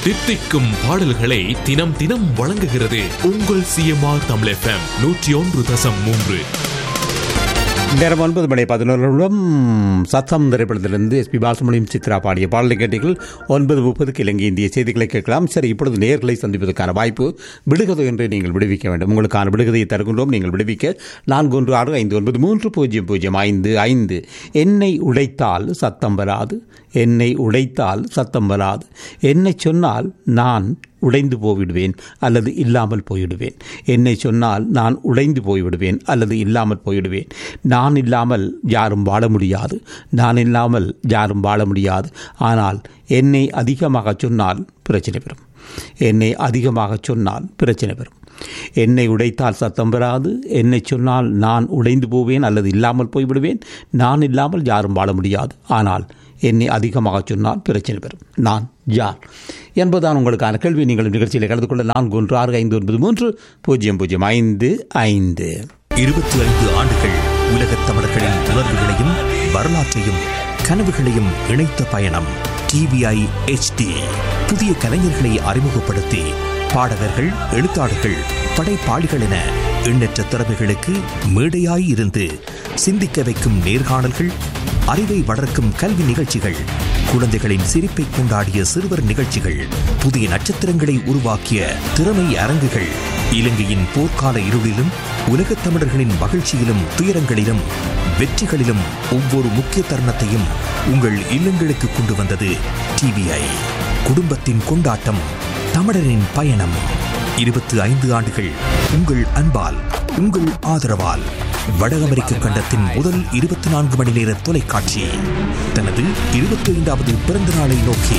தித்திக்கும் பாடல்களை தினம் தினம் வழங்குகிறது உங்கள் சிஎம்ஆர் தமிழ் எஃப்எம் நூற்றி ஒன்று தசம் மூன்று நேரம் ஒன்பது மணி பதினோருடன் சத்தம் திரைப்படத்திலிருந்து எஸ்பி பாலசுமணியும் சித்ரா பாடிய பாடலை கேட்டீர்கள் ஒன்பது முப்பதுக்கு இலங்கை இந்திய செய்திகளை கேட்கலாம் சரி இப்பொழுது நேர்களை சந்திப்பதற்கான வாய்ப்பு விடுகதை என்று நீங்கள் விடுவிக்க வேண்டும் உங்களுக்கான விடுகதையை தருகின்றோம் நீங்கள் விடுவிக்க நான்கு ஒன்று ஆறு ஐந்து ஒன்பது மூன்று பூஜ்ஜியம் பூஜ்ஜியம் ஐந்து ஐந்து என்னை உடைத்தால் சத்தம் வராது என்னை உடைத்தால் சத்தம் வராது என்னை சொன்னால் நான் உடைந்து போய்விடுவேன் அல்லது இல்லாமல் போய்விடுவேன் என்னை சொன்னால் நான் உடைந்து போய்விடுவேன் அல்லது இல்லாமல் போய்விடுவேன் நான் இல்லாமல் யாரும் வாழ முடியாது நான் இல்லாமல் யாரும் வாழ முடியாது ஆனால் என்னை அதிகமாக சொன்னால் பிரச்சனை பெறும் என்னை அதிகமாக சொன்னால் பிரச்சனை பெறும் என்னை உடைத்தால் சத்தம் வராது என்னை சொன்னால் நான் உடைந்து போவேன் அல்லது இல்லாமல் போய்விடுவேன் நான் இல்லாமல் யாரும் வாழ முடியாது ஆனால் என்னை அதிகமாக சொன்னால் பிரச்சனை பெறும் நான் யார் என்பதுதான் உங்களுக்கான கேள்வி நீங்கள் நிகழ்ச்சியில் கலந்து கொள்ள நான்கு ஒன்று ஆறு ஐந்து ஒன்பது மூன்று பூஜ்ஜியம் பூஜ்ஜியம் ஐந்து ஐந்து இருபத்தி ஐந்து ஆண்டுகள் உலகத் தமிழர்களின் உணர்வுகளையும் வரலாற்றையும் கனவுகளையும் இணைத்த பயணம் டிவிஐ HD புதிய கலைஞர்களை அறிமுகப்படுத்தி பாடகர்கள் எழுத்தாளர்கள் படைப்பாளிகள் என எண்ணற்ற திறமைகளுக்கு மேடையாய் இருந்து சிந்திக்க வைக்கும் நேர்காணல்கள் அறிவை வளர்க்கும் கல்வி நிகழ்ச்சிகள் குழந்தைகளின் சிரிப்பை கொண்டாடிய சிறுவர் நிகழ்ச்சிகள் புதிய நட்சத்திரங்களை உருவாக்கிய திறமை அரங்குகள் இலங்கையின் போர்க்கால இருளிலும் உலகத் தமிழர்களின் மகிழ்ச்சியிலும் துயரங்களிலும் வெற்றிகளிலும் ஒவ்வொரு முக்கிய தருணத்தையும் உங்கள் இல்லங்களுக்கு கொண்டு வந்தது டிவிஐ குடும்பத்தின் கொண்டாட்டம் தமிழரின் பயணம் இருபத்தி ஐந்து ஆண்டுகள் உங்கள் அன்பால் உங்கள் ஆதரவால் வட அமெரிக்க கண்டத்தின் முதல் இருபத்தி நான்கு மணி நேர தொலைக்காட்சி தனது இருபத்தி ஐந்தாவது பிறந்த நாளை நோக்கி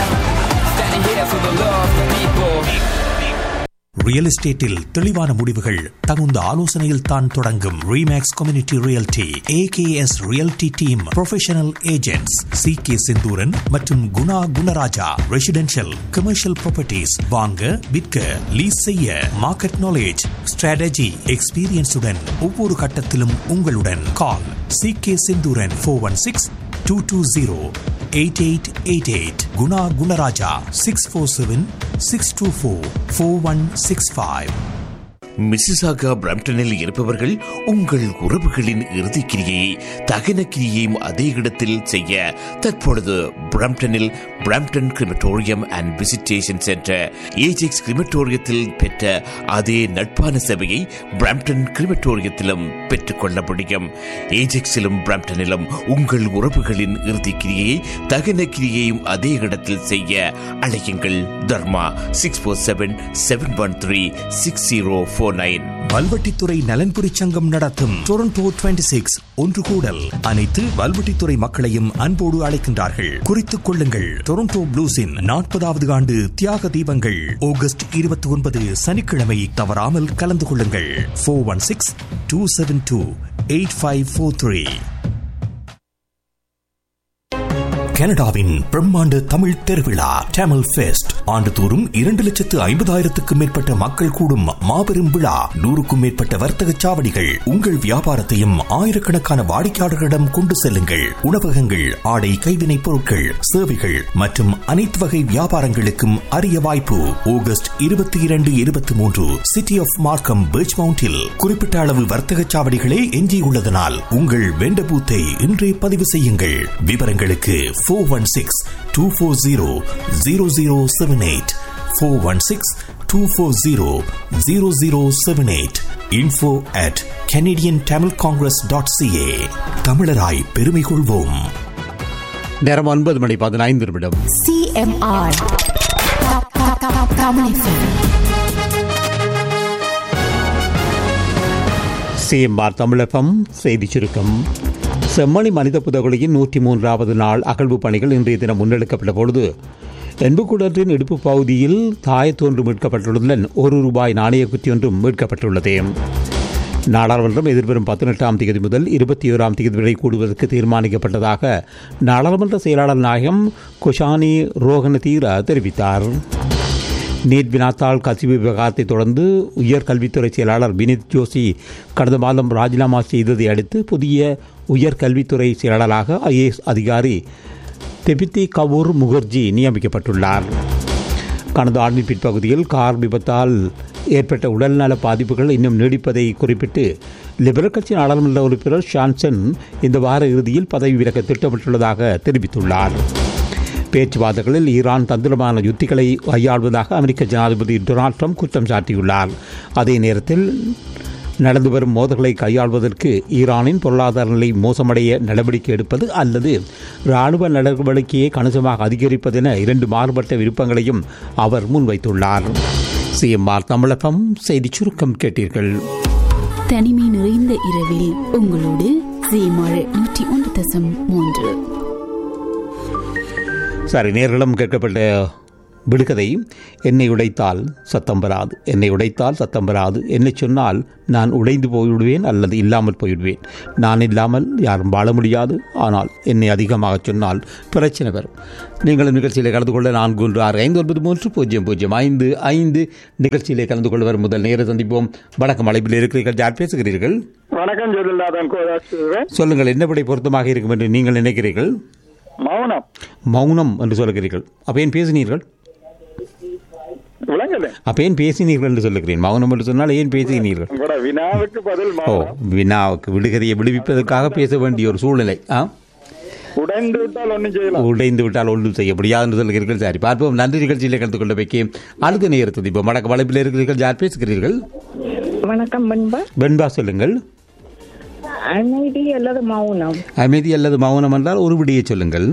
ரியல் எஸ்டேட்டில் தெளிவான முடிவுகள் தகுந்த ஆலோசனையில் தான் தொடங்கும் Remax community realty A K S realty team professional agents C K Senthooran மற்றும் Guna Gunaraja residential commercial properties வாங்க விற்க லீஸ் செய்ய மார்க்கெட் நாலேஜ் ஸ்ட்ராட்டஜி எக்ஸ்பீரியன்ஸுடன் ஒவ்வொரு கட்டத்திலும் உங்களுடன் call C K Senthooran four one six two two zero eight eight eight eight Guna Gunaraja six four seven six two four four one six five Mississauga பிரம்டனில் இருப்பவர்கள் உங்கள் உறவுகளின் இறுதிக் கிரியை தகன கிரியையும் அதே இடத்தில் செய்ய தற்பொழுது பிரம்டனில் Brampton crematorium and visitation centre Ajax கிரிமட்டோரியத்தில் பெற்ற அதே நட்பான சேவையை பிரம்டன் கிரிமட்டோரியத்திலும் பெற்றுக்கொள்ள முடியும் ஏஜெக்ஸிலும் பிரம்டனிலும் உங்கள் உறவுகளின் இறுதிக் கிரியையை தகன கிரியையும் அதே இடத்தில் செய்ய அழையுங்கள் Dharma six four seven seven one three six zero four nine Valvettithurai நலன்புரி சங்கம் நடத்தும் டொரண்டோ 26 சிக்ஸ் ஒன்று கூடல் அனைத்து வல்வெட்டித்துறை மக்களையும் அன்போடு அழைக்கின்றார்கள் குறித்துக் கொள்ளுங்கள் டொரண்டோ ப்ளூஸின் நாற்பதாவது ஆண்டு தியாக தீபங்கள் ஆகஸ்ட் இருபத்தி ஒன்பது சனிக்கிழமை தவறாமல் கலந்து கொள்ளுங்கள் four one six two seven two eight five four three கனடாவின் பிரம்மாண்ட தமிழ் திருவிழா டேமல் ஃபெஸ்ட் ஆண்டுதோறும் இரண்டு லட்சத்து ஐம்பதாயிரத்துக்கும் மேற்பட்ட மக்கள் கூடும் மாபெரும் விழா நூறுக்கும் மேற்பட்ட வர்த்தக சாவடிகள் உங்கள் வியாபாரத்தையும் ஆயிரக்கணக்கான வாடிக்கையாளர்களிடம் கொண்டு செல்லுங்கள் உணவகங்கள் ஆடை கைவினைப் பொருட்கள் சேவைகள் மற்றும் அனைத்து வகை வியாபாரங்களுக்கும் அரிய வாய்ப்பு ஆகஸ்ட் இருபத்தி இரண்டு இருபத்தி மூன்று சிட்டி ஆஃப் மார்க்கம் பீச் மவுண்டில் குறிப்பிட்ட அளவு வர்த்தக சாவடிகளே எஞ்சியுள்ளதனால் உங்கள் வெண்ட பூத்தை இன்றே பதிவு செய்யுங்கள் விவரங்களுக்கு four one six two four zero zero zero seven eight four one six two four zero zero zero seven eight info at Canadian Tamil congress dot C A தமிழராய் பெருமை கொள்வோம் நேரம் ஒன்பது மணி பதினைந்து நிமிடம் CMR. Top, top, top, Tamil FM. CMR தமிழகம் செய்தி சுருக்கம் செம்மணி மனித புதகுலியின் நூற்றி மூன்றாவது நாள் அகழ்வு பணிகள் இன்றைய தினம் முன்னெடுக்கப்பட்ட பொழுது என்புக்குடத்தின் இடுப்பு பகுதியில் தாயத்தொன்று மீட்கப்பட்டுள்ளதுடன் ஒரு ரூபாய் நாணய குத்தி ஒன்றும் மீட்கப்பட்டுள்ளது நாடாளுமன்றம் எதிர்வரும் பதினெட்டாம் தேதி முதல் இருபத்தி ஓராம் தேதி வரை கூடுவதற்கு தீர்மானிக்கப்பட்டதாக நாடாளுமன்ற செயலாளர் நாயகம் குஷானி ரோகனதீர தெரிவித்தார் நீட் வினாத்தாள் கசிவு விவகாரத்தை தொடர்ந்து உயர்கல்வித்துறை செயலாளர் வினித் ஜோஷி கடந்த மாதம் ராஜினாமா செய்ததை அடுத்து புதிய உயர்கல்வித்துறை செயலாளராக ஐஏஎஸ் அதிகாரி தெபித்தி கபூர் முகர்ஜி நியமிக்கப்பட்டுள்ளார் கடந்த ஆண்டின் பிற்பகுதியில் கார் விபத்தால் ஏற்பட்ட உடல்நல பாதிப்புகள் இன்னும் நீடிப்பதை குறிப்பிட்டு லிபரல் கட்சி நாடாளுமன்ற உறுப்பினர் ஷான்சன் இந்த வார இறுதியில் பதவி விலக திட்டமிட்டுள்ளதாக தெரிவித்துள்ளார் பேச்சுவார்த்தைகளில் ஈரான் தந்திரமான யுத்திகளை கையாள்வதாக அமெரிக்க ஜனாதிபதி டொனால்ட் ட்ரம்ப் குற்றம் சாட்டியுள்ளார் அதே நேரத்தில் நடந்து வரும் மோதல்களை கையாள்வதற்கு ஈரானின் பொருளாதார நிலை மோசமடைய நடவடிக்கை எடுப்பது அல்லது இராணுவ நடவடிக்கையை கணிசமாக அதிகரிப்பது என இரண்டு மாறுபட்ட விருப்பங்களையும் அவர் முன்வைத்துள்ளார் சிஎம்ஆர் தமிழகம் செய்தி சுருக்கம் கேட்டீர்கள் தனிமை நிறைந்த இரவில் உங்களோடு சீமாழ் நூற்றி ஒன்று தசம் மூன்று சரி நேர்களும் கேட்கப்பட்ட விடுகதை என்னை உடைத்தால் சத்தம் வராது என்னை உடைத்தால் சத்தம் வராது என்னை சொன்னால் நான் உடைந்து போய்விடுவேன் அல்லது இல்லாமல் போய்விடுவேன் நான் இல்லாமல் யாரும் வாழ முடியாது ஆனால் என்னை அதிகமாக சொன்னால் பிரச்சனை வரும் நீங்களும் நிகழ்ச்சியில் கலந்து கொள்ள நான்கு ஒன்று ஆறு ஐந்து ஒன்பது மூன்று பூஜ்ஜியம் பூஜ்ஜியம் ஐந்து ஐந்து நிகழ்ச்சியிலே கலந்து கொள்வர் முதல் நேர சந்திப்போம் வணக்கம் அழைப்பில் இருக்கிறீர்கள் யார் பேசுகிறீர்கள் வணக்கம் ஜெயலலிதாதன் கோதாசுரன் சொல்லுங்கள் என்ன விடை பொருத்தமாக இருக்கும் என்று நீங்கள் நினைக்கிறீர்கள் மௌனம் மௌனம் என்று சொல்கிறீர்கள் அப்போ ஏன் பேசினீர்கள் விளங்கல அப்ப ஏன் பேசினீர்கள் என்று சொல்லுகிறேன் மௌனம் என்று சொன்னால் ஏன் பேசினீர்கள் உங்களோட வினாவுக்கு பதில் ஓ மௌனம் வினாவுக்கு விடுகதையை விடுவிப்பதற்காக பேச வேண்டிய ஒரு சூழ்நிலை ஆ உடைந்து விட்டால் ஒண்ணும் செய்யலாம் உடைந்து விட்டால் ஒன்றும் செய்ய முடியாது என்று சொல்கிறீர்கள் சரி பார்ப்போம் நன்றி நிகழ்ச்சியில் கலந்து கொள்ள வைக்க அடுத்த நேரத்தில் இப்போ வடக்கு வளைப்பில் இருக்கிறீர்கள் யார் பேசுகிறீர்கள் வணக்கம் பண்பா வெண்பா சொல்லுங்கள் அமைதி அல்லது மௌனம் அமைதி அல்லது மௌனம் என்றால் ஒரு விடியை சொல்லுங்கள்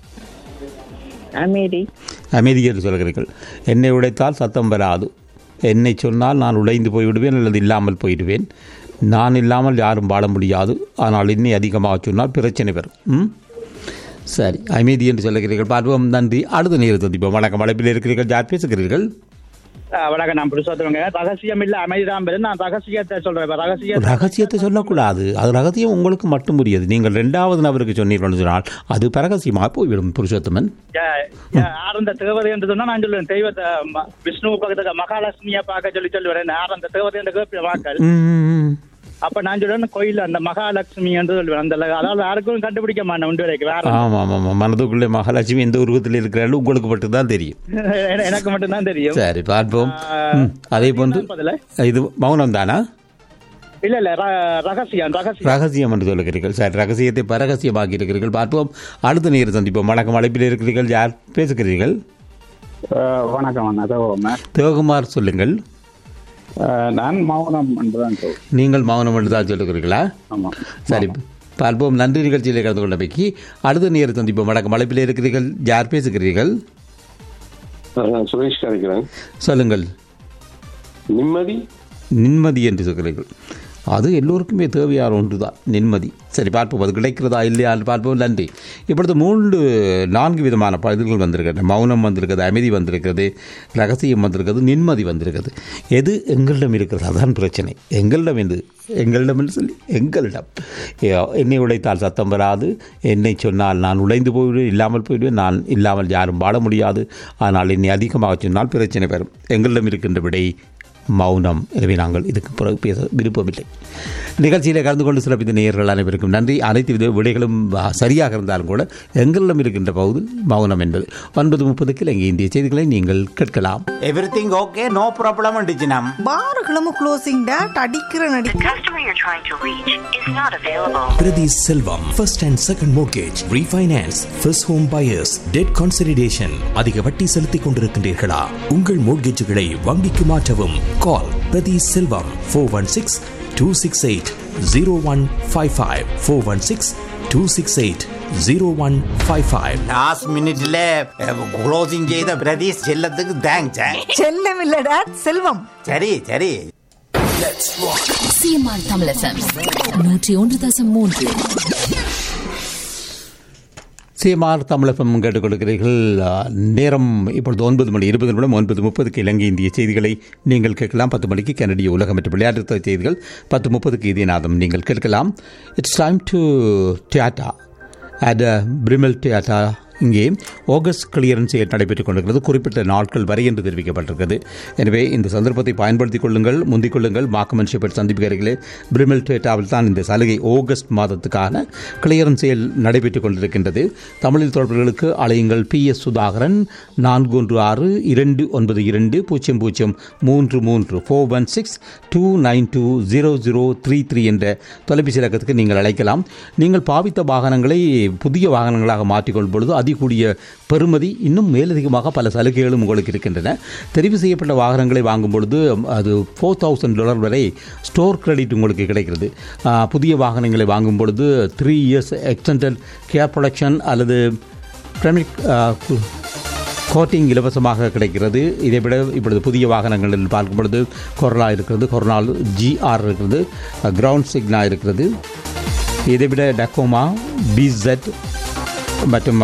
அமைதி அமைதி என்று சொல்கிறீர்கள் என்னை உடைத்தால் சத்தம் வராது என்னை சொன்னால் நான் உடைந்து போய்விடுவேன் அல்லது இல்லாமல் போயிடுவேன் நான் இல்லாமல் யாரும் வாழ முடியாது ஆனால் இன்னை அதிகமாக சொன்னால் பிரச்சனை வரும் ம் சரி அமைதி என்று சொல்லுகிறீர்கள் பார்ப்போம் நன்றி அடுத்த நேரம் சந்திப்போம் வணக்கம் வளைப்பில் இருக்கிறீர்கள் யார் பேசுகிறீர்கள் வணக்கம் நான் புருஷோத்தவங்க ரகசியம் இல்ல அமைதிதான் பெரு நான் ரகசியத்தை சொல்றேன் இப்ப ரகசியம் ரகசியத்தை சொல்லக்கூடாது அது ரகசியம் உங்களுக்கு மட்டும் புரியாது நீங்கள் ரெண்டாவது நபருக்கு சொன்னீர்கள் சொன்னால் அது பரகசியமாக போய்விடும் புருஷோத்தமன் யா- யா- யார் அந்த தேவதை என்று சொன்னா நான் சொல்லுவேன் தெய்வத்தை ம- விஷ்ணு பக்கத்துல மகாலட்சுமியா பார்க்க சொல்லி சொல்லுவேன் யார் அந்த தேவதை என்று கேட்ப வாக்கள் ம், அப்ப நான் சொல்லுவேன் கோயில் அந்த மகாலட்சுமி என்று சொல்லுவேன் அந்த ல- அதாவது யாருக்கும் கண்டுபிடிக்க மாட்டேன் உண்டு வரைக்கும் வேற ஆமாம் ஆமாம் மனதுக்குள்ளே மகாலட்சுமி எந்த உருவத்தில் இருக்கிறார்கள் உங்களுக்கு மட்டும் தான் தெரியும் என- எனக்கு மட்டும்தான் தெரியும் சரி பார்ப்போம் ம், அதே போன்று பதில இது மௌனம் தானா இல்ல இல்ல ர- ரகசியம் ரகசியம் ரகசியம் என்று சொல்லுகிறீர்கள் சரி ரகசியத்தை பரகசியமாக்கி இருக்கிறீர்கள் பார்ப்போம் அடுத்த நேரம் சந்திப்போம் வணக்கம் அழைப்பில் இருக்கிறீர்கள் யார் பேசுகிறீர்கள் அஹ் வணக்கம் அண்ணா தகவல் சிவகுமார் சொல்லுங்கள் நான் மௌனம் என்றுதான் சொல்றேன் நீங்கள் மௌனம் என்று தான் சொல்லுகிறீர்களா ஆமாம் சரி பார்ப்போம் நன்றி நிகழ்ச்சியில் கலந்து கொண்ட வைக்கி அடுத்த நேரம் சந்திப்போம் வணக்கம் அழைப்பில் இருக்கிறீர்கள் யார் பேசுகிறீர்கள் நான் சுரேஷ் கதைக்கிறேன் சொல்லுங்கள் நிம்மதி நிம்மதி என்று சொல்கிறீர்கள் அது எல்லோருக்குமே தேவையான ஒன்று தான் நிம்மதி சரி பார்ப்போம் அது கிடைக்கிறதா இல்லையா என்று பார்ப்போம் நன்றி இப்பொழுது மூன்று நான்கு விதமான பதில்கள் வந்திருக்கிறது மௌனம் வந்திருக்கிறது அமைதி வந்திருக்கிறது ரகசியம் வந்திருக்கிறது நிம்மதி வந்திருக்கிறது எது எங்களிடம் இருக்கிறது அதான் பிரச்சனை எங்களிடம் என்று எங்களிடம் என்று சொல்லி எங்களிடம் ஏ, என்னை உடைத்தால் சத்தம் வராது என்னை சொன்னால் நான் உடைந்து போய்விடுவேன் இல்லாமல் போய்விடுவேன் நான் இல்லாமல் யாரும் வாழ முடியாது ஆனால் என்னை அதிகமாக சொன்னால் பிரச்சனை வரும் எங்களிடம் இருக்கின்ற விடை மௌனம் எனவே நாங்கள் இதுக்கு பிறகு பேச விருப்பமில்லை நிகழ்ச்சியில் கலந்து கொண்டு சிறப்பித்த நேயர்கள் அனைவருக்கும் நன்றி அனைத்து வித விடைகளும் ஆ, சரியாக இருந்தாலும் கூட எங்களிடம் இருக்கின்ற பகுதி மௌனம் என்பது ஒன்பது முப்பதுக்கு இலங்கை இந்திய செய்திகளை நீங்கள் கேட்கலாம் எவ்ரிதிங் ஓகே நோ ப்ராப்ளம் அண்டிச்சினம் பார்களும் க்ளோசிங் டேட் அடிக்கிற நடி Priti Selvam, first and second mortgage, refinance, first home buyers, debt consolidation. அதிக வட்டி செலுத்திக் கொண்டிருக்கின்றீர்களா உங்கள் மோட்கேஜுகளை வங்கிக்கு மாற்றவும் call Prathi Selvam four one six two six eight zero one five five four one six two six eight zero one five five last மினிட்ல closing செய்த பிரதீஷ் செல்லத்துக்கு thanks செல்லம் இல்ல டேட் செல்வம் சரி சரி சிஎம்ஆர் தமிழ் எஃப்எம் நூற்றி ஒன்று தசம் மூன்று சிஎம்ஆர் தமிழகம் கேட்டுக் கொடுக்கிறீர்கள் ஆ, நேரம் இப்பொழுது ஒன்பது மணி இருபது நிமிடம் ஒன்பது முப்பதுக்கு இலங்கை இந்திய செய்திகளை நீங்கள் கேட்கலாம் பத்து மணிக்கு கனடிய உலகம் மற்றும் விளையாட்டு செய்திகள் பத்து முப்பதுக்கு இதயநாதம் நீங்கள் கேட்கலாம் it's time to theatre at Primal theatre இங்கே ஆகஸ்ட் கிளியரன்ஸ் சேல் நடைபெற்றுக் கொண்டிருக்கிறது குறிப்பிட்ட நாட்கள் வரை என்று தெரிவிக்கப்பட்டிருக்கிறது எனவே இந்த சந்தர்ப்பத்தை பயன்படுத்திக் கொள்ளுங்கள் முந்திக் கொள்ளுங்கள் மாக்கமன் ஷெப்பர்ட் சந்திப்பு அருகிலே பிரிமல் டேட்டாவில் தான் இந்த சலுகை ஆகஸ்ட் மாதத்துக்கான கிளியரன்ஸ் சேல் நடைபெற்றுக் கொண்டிருக்கின்றது தமிழில் தொடர்புகளுக்கு அலையுங்கள் பி எஸ் சுதாகரன் நான்கு ஒன்று ஆறு இரண்டு ஒன்பது இரண்டு பூஜ்ஜியம் பூஜ்ஜியம் மூன்று மூன்று four one six two nine two zero zero three three என்ற தொலைபேசி இலக்கத்துக்கு நீங்கள் அழைக்கலாம் நீங்கள் பாவித்த வாகனங்களை புதிய வாகனங்களாக மாற்றிக்கொள்ளும் பொழுது அதிகூடிய பெறுமதி இன்னும் மேலதிகமாக பல சலுகைகளும் உங்களுக்கு இருக்கின்றன தெரிவு செய்யப்பட்ட வாகனங்களை வாங்கும் பொழுது அது ஃபோர் தௌசண்ட் டாலர் வரை ஸ்டோர் கிரெடிட் உங்களுக்கு கிடைக்கிறது ஆ, புதிய வாகனங்களை வாங்கும் பொழுது three years extended care protection அல்லது பிரமிக் கோட்டிங் இலவசமாக கிடைக்கிறது இதை விட இப்பொழுது புதிய வாகனங்களில் பார்க்கும் பொழுது கொரோனா இருக்கிறது கொரோனால் ஜிஆர் இருக்கிறது கிரவுண்ட் சிக்னா இருக்கிறது இதை விட டக்கோமா பிசெட் மற்றும்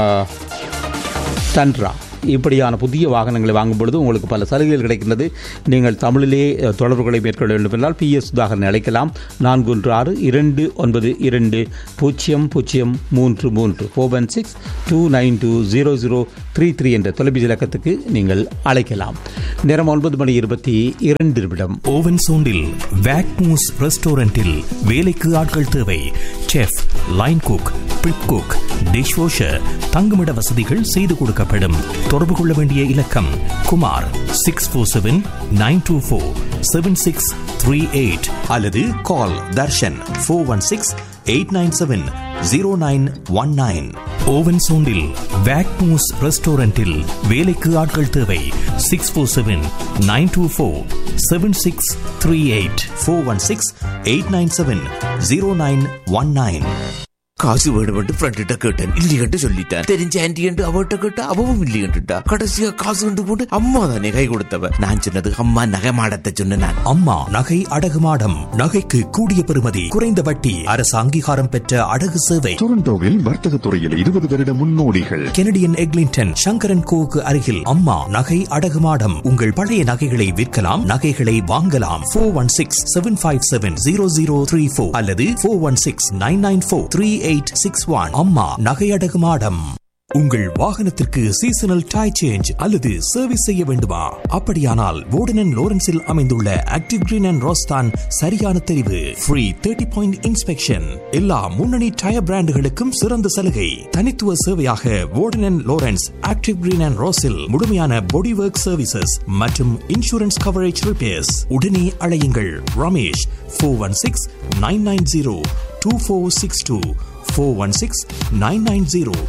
டன்ட்ரா இப்படியான புதிய வாகனங்களை வாங்கும் பொழுது உங்களுக்கு பல சலுகைகள் கிடைக்கின்றது நீங்கள் தமிழிலே அஹ், தொடர்புகளை மேற்கொள்ள வேண்டும் என்றால் பி எஸ் சுதாகரன் அழைக்கலாம் நான்கு ஒன்று ஆறு இரண்டு ஒன்பது இரண்டு பூஜ்ஜியம் பூஜ்ஜியம் மூன்று மூன்று four one six two nine two zero zero three three என்ற தொலைபேசி இலக்கத்துக்கு நீங்கள் அழைக்கலாம் நேரம் ஒன்பது மணி இருபத்தி இரண்டு நிமிடம் ஓவன் சோண்டில் வேக்மூஸ் ரெஸ்டாரண்டில் வேலைக்கு ஆட்கள் தேவை chef line cook prep cook dishwasher தங்குமிட வசதிகள் செய்து கொடுக்கப்படும் தொடர்பு கொள்ள வேண்டிய இலக்கம் Kumar six four seven nine two four seven six three eight அல்லது call Darshan four one six eight nine seven zero nine one nine ஓவன் சோண்டில் வேக்மூஸ் ரெஸ்டாரண்டில் வேலைக்கு ஆட்கள் தேவை six four seven nine two four seven six three eight four one six eight nine seven zero nine one nine காசு வேணுமென்று ஃப்ரெண்ட்ட கேட்டேன் இல்லையென்று சொல்லிட்டேன் தெரிஞ்ச ஆன்டி என்று அவட்ட கேட்டா அவவும் இல்லையென்றுட்டா கடைசியா காசு கண்டு போட்டு அம்மா தானே கை கொடுத்தவ நான் சொன்னது அம்மா நகை மாடத்தை சொன்ன நான் அம்மா நகை அடகு மாடம் நகைக்கு கூடிய பெறுமதி குறைந்த வட்டி அரசு அங்கீகாரம் பெற்ற அடகு சேவை டொரண்டோவில் வர்த்தக துறையில் இருபது வருட முன்னோடிகள் கெனடியன் எக்லிங்டன் சங்கரன் கோவுக்கு அருகில் அம்மா நகை அடகு மாடம் உங்கள் பழைய நகைகளை விற்கலாம் நகைகளை வாங்கலாம் four one six seven five seven zero zero three four அல்லது four one six nine nine four three eight six one அம்மா நகை அடகு மாடம் உங்கள் வாகனத்திற்கு சீசனல் டை சேஞ்ச் அல்லது சர்வீஸ் செய்ய வேண்டுமா அப்படியானால் வோர்டன் லோரன்ஸில் அமைந்துள்ள ஆக்டிவ் கிரீன் அண்ட் ரோஸ்தான் சரியான தெரிவு ஃப்ரீ தேர்ட்டி பாயிண்ட் இன்ஸ்பெக்ஷன் எல்லா முன்னணி டயர் பிராண்டுகளுக்கும் சிறந்த சலுகை தனித்துவ சேவையாக Warden Lawrence active green and ரோஸில் முழுமையான பாடி ஒர்க் சர்வீசஸ் மற்றும் இன்சூரன்ஸ் கவரேஜ் ரிப்பேர்ஸ் உடனே அழையுங்கள் Ramesh four one six nine nine zero two four six two four one six nine nine zero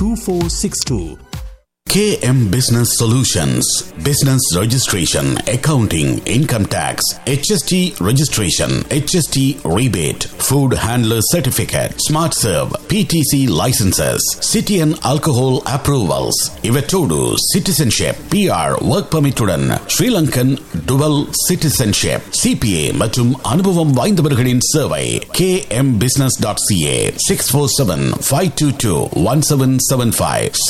2462. KM Business Solutions Business Registration, Accounting, Income Tax, HST Registration, HST Rebate, Food Handler Certificate, Smart Serve, PTC Licenses, City and Alcohol Approvals, Ivetodu, Citizenship, PR, Work Permit உடன் Sri Lankan Dual Citizenship, CPA மற்றும் அனுபவம் வாய்ந்தவர்களின் சேவை kmbusiness.ca 647-522-1775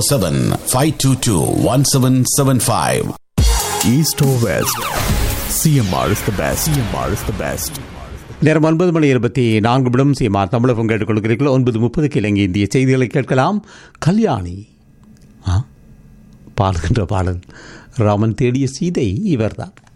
647-522-1775 East or West, CMR is the best. CMR is the best. நேரம் ஒன்பது மணி இருபத்தி நான்கு நிமிடம் சீமார் தமிழகம் கேட்டுக்கொள்கிறீர்கள் ஒன்பது முப்பதுக்கு இலங்கை இந்திய செய்திகளை கேட்கலாம் கல்யாணி ஆ பாடுகின்ற பாடல் ராமன் தேடிய சீதை இவர்தான்